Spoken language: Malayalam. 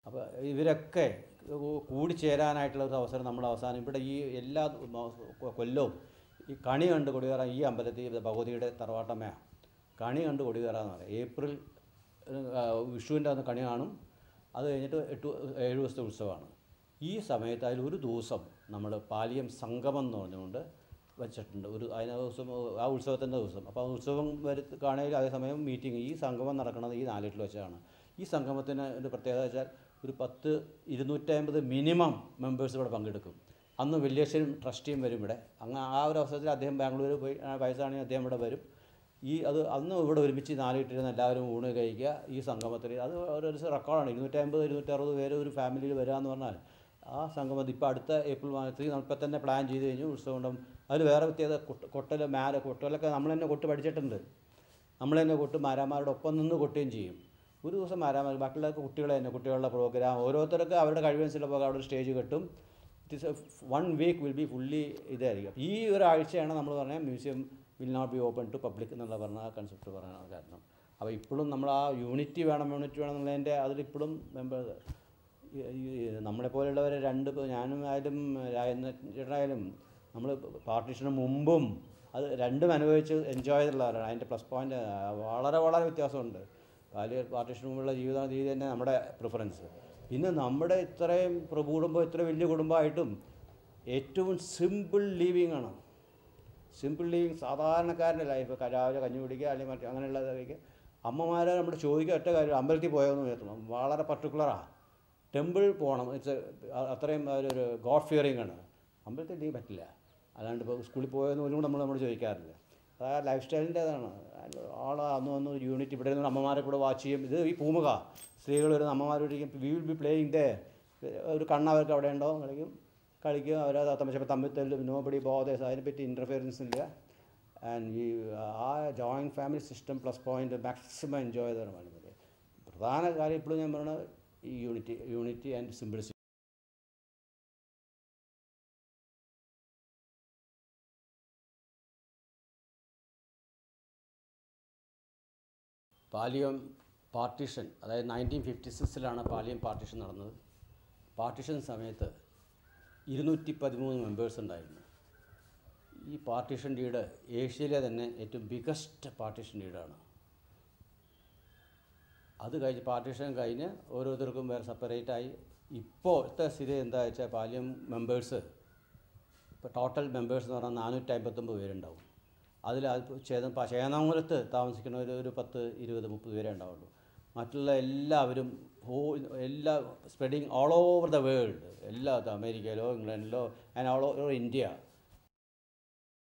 അപ്പോൾ ഇവരൊക്കെ കൂടിച്ചേരാനായിട്ടുള്ള ഒരു അവസരം നമ്മൾ അവസാനം ഇവിടെ ഈ എല്ലാ മ- കൊല്ലവും ഈ കണി കണ്ട് കൊടികയറാൻ ഈ അമ്പലത്തിൽ ഭഗവതിയുടെ തറവാട്ടമ്മയാണ് കണി കണ്ട് കൊടികയറാന്ന് പറയും ഏപ്രിൽ ആ, വിഷുവിൻ്റെ അന്ന് കണി കാണും അത് കഴിഞ്ഞിട്ട് എട്ട് ഏഴ് ദിവസത്തെ ഉത്സവമാണ് ഈ സമയത്ത് അതിൽ ഒരു ദിവസം നമ്മൾ പാലിയം സംഗമം എന്ന് പറഞ്ഞുകൊണ്ട് വെച്ചിട്ടുണ്ട് ഒരു അതിന് ദിവസം ആ ഉത്സവത്തിൻ്റെ ദിവസം അപ്പോൾ ആ ഉത്സവം വരുത്ത് കാണുകയും അതേസമയം മീറ്റിംഗ് ഈ സംഗമം നടക്കുന്നത് ഈ നാലിട്ടിൽ വെച്ചാണ് ഈ സംഗമത്തിന് ഒരു പ്രത്യേകത വെച്ചാൽ ഒരു പത്ത് ഇരുന്നൂറ്റമ്പത് മിനിമം മെമ്പേഴ്സ് ഇവിടെ പങ്കെടുക്കും അന്ന് വലിയച്ഛനും ട്രസ്റ്റിയും വരും ഇവിടെ അങ്ങ് ആ ഒരു അവസരത്തിൽ അദ്ദേഹം ബാംഗ്ലൂർ പോയി ആ വയസ്സാണെങ്കിൽ അദ്ദേഹം ഇവിടെ വരും ഈ അത് അന്ന് ഇവിടെ ഒരുമിച്ച് നാലിട്ടിരുന്ന് എല്ലാവരും ഊണ് കഴിക്കുക ഈ സംഗമത്തിൽ അത് ഒരു ഒരു റെക്കോർഡാണ് ഇരുന്നൂറ്റമ്പത് ഇരുന്നൂറ്ററുപത് പേര് ഒരു ഫാമിലിയിൽ വരിക എന്ന് പറഞ്ഞാൽ ആ സംഗമത്തിൽ ഇപ്പോൾ അടുത്ത ഏപ്രിൽ മാസത്തിൽ നമ്മളിപ്പോൾ തന്നെ പ്ലാൻ ചെയ്ത് കഴിഞ്ഞു ഉത്സവം ഉണ്ടാവും അതിൽ വേറെ പ്രത്യേകത കൊട്ട് കൊട്ടൽ മാര കൊട്ടലൊക്കെ നമ്മൾ തന്നെ കൊട്ട് പഠിച്ചിട്ടുണ്ട് നമ്മൾ തന്നെ കൊട്ട് മാരാമാരുടെ ഒപ്പം നിന്ന് കൊട്ടുകയും ചെയ്യും ഒരു ദിവസം മാരാമാർ ബാക്കിയുള്ള കുട്ടികളെ തന്നെ കുട്ടികളുടെ പ്രോഗ്രാം ഓരോരുത്തർക്ക് അവരുടെ കഴിവനുസരിച്ചുള്ള പോകാൻ അവിടെ ഒരു സ്റ്റേജ് കിട്ടും it is one week will be fully ഇതായിരിക്കും ഈ ഒരാഴ്ചയാണ് നമ്മൾ പറഞ്ഞ museum will not be open to public എന്നുള്ള പറഞ്ഞ ആ കൺസെപ്റ്റ് പറയാൻ കാരണം അപ്പോൾ ഇപ്പോഴും നമ്മൾ ആ യൂണിറ്റി വേണം യൂണിറ്റി വേണം എന്നുള്ളതിൻ്റെ അതിലിപ്പോഴും മെമ്പർ നമ്മളെപ്പോലുള്ളവർ രണ്ട് ഇപ്പോൾ ഞാനും ആയാലും ചേട്ടനായാലും നമ്മൾ പാർട്ടീഷന് മുമ്പും അത് രണ്ടും അനുഭവിച്ച് എൻജോയ് ചെയ്തിട്ടുള്ളവരാണ് അതിൻ്റെ പ്ലസ് പോയിൻ്റ് വളരെ വളരെ വ്യത്യാസമുണ്ട് വലിയ പാർട്ടീഷന് മുമ്പുള്ള ജീവിത രീതി തന്നെ നമ്മുടെ പ്രിഫറൻസ് പിന്നെ നമ്മുടെ ഇത്രയും പ്ര- കുടുംബം ഇത്ര വലിയ കുടുംബമായിട്ടും ഏറ്റവും സിമ്പിൾ ലീവിങ് ആണ് സിമ്പിൾ ലീവിങ് സാധാരണക്കാരൻ്റെ ലൈഫ് രാവിലെ കഞ്ഞി കുടിക്കുക അല്ലെങ്കിൽ മറ്റു അങ്ങനെയുള്ള കഴിക്കുക അമ്മമാരെ നമ്മൾ ചോദിക്കുക ഒറ്റ കാര്യം അമ്പലത്തിൽ പോയോന്ന് എത്തണം വളരെ പർട്ടിക്കുലറാണ് ടെമ്പിൾ പോകണം ഇറ്റ്സ് അത്രയും ഒരു ഗോഡ് ഫിയറിങ് ആണ് അമ്പലത്തിൽ ലീവ് പറ്റില്ല അല്ലാണ്ട് ഇപ്പോൾ സ്കൂളിൽ പോയെന്ന് പോലും നമ്മൾ നമ്മൾ ചോദിക്കാറില്ല അത് ആ ലൈഫ് സ്റ്റൈലിൻ്റേതാണ് ആൾ അന്ന് വന്ന് ഒരു യൂണിറ്റ് ഇവിടെ നിന്ന് അമ്മമാരെ കൂടെ വാച്ച് ചെയ്യും ഇത് ഈ പൂമുഖ സ്ത്രീകൾ വരുന്ന അമ്മമാരോടിരിക്കും വി വിൽ ബി പ്ലേയിങ് ദേ ഒരു കണ്ണ് അവർക്ക് അവിടെ ഉണ്ടോ കളിക്കും കളിക്കും അവരത് തമ്മിൽ തമ്മിൽ തല്ലും നോ ബഡി ബോധേഴ്സ് അതിനെപ്പറ്റി ഇൻ്റർഫിയറൻസ് ഇല്ല ആൻഡ് ഈ ആ joint family system plus point maximum enjoy ചെയ്തതാണ് മതി പ്രധാന കാര്യം ഇപ്പോഴും ഞാൻ പറയുന്നത് ഈ unity unity and simplicity Paliyam partition അതായത് നയൻറ്റീൻ ഫിഫ്റ്റി സിക്സിലാണ് പാലിയം പാർട്ടീഷൻ നടന്നത് പാർട്ടീഷൻ സമയത്ത് ഇരുന്നൂറ്റി പതിമൂന്ന് മെമ്പേഴ്സ് ഉണ്ടായിരുന്നു ഈ പാർട്ടീഷൻ ഡീഡ് ഏഷ്യയിലെ തന്നെ ഏറ്റവും ബിഗസ്റ്റ് പാർട്ടീഷൻ ഡീഡാണ് അത് കഴിഞ്ഞ് പാർട്ടീഷൻ കഴിഞ്ഞ് ഓരോരുത്തർക്കും വേറെ സെപ്പറേറ്റായി ഇപ്പോഴത്തെ സ്ഥിതി എന്താ വെച്ചാൽ പാലിയം മെമ്പേഴ്സ് ഇപ്പോൾ ടോട്ടൽ മെമ്പേഴ്സ് എന്ന് പറഞ്ഞാൽ നാനൂറ്റി അമ്പത്തൊമ്പത് പേരുണ്ടാവും അതിൽ അത് ചേത ചേന്നാമൂലത്ത് താമസിക്കുന്ന ഒരു ഒരു പത്ത് ഇരുപത് മുപ്പത് പേരേ ഉണ്ടാവുള്ളൂ മറ്റുള്ള എല്ലാവരും ഹോ എല്ലാ spreading all over the world എല്ലാ അമേരിക്കയിലോ ഇംഗ്ലണ്ടിലോ ആൻഡ് ഓൾ ഓവർ ഇന്ത്യ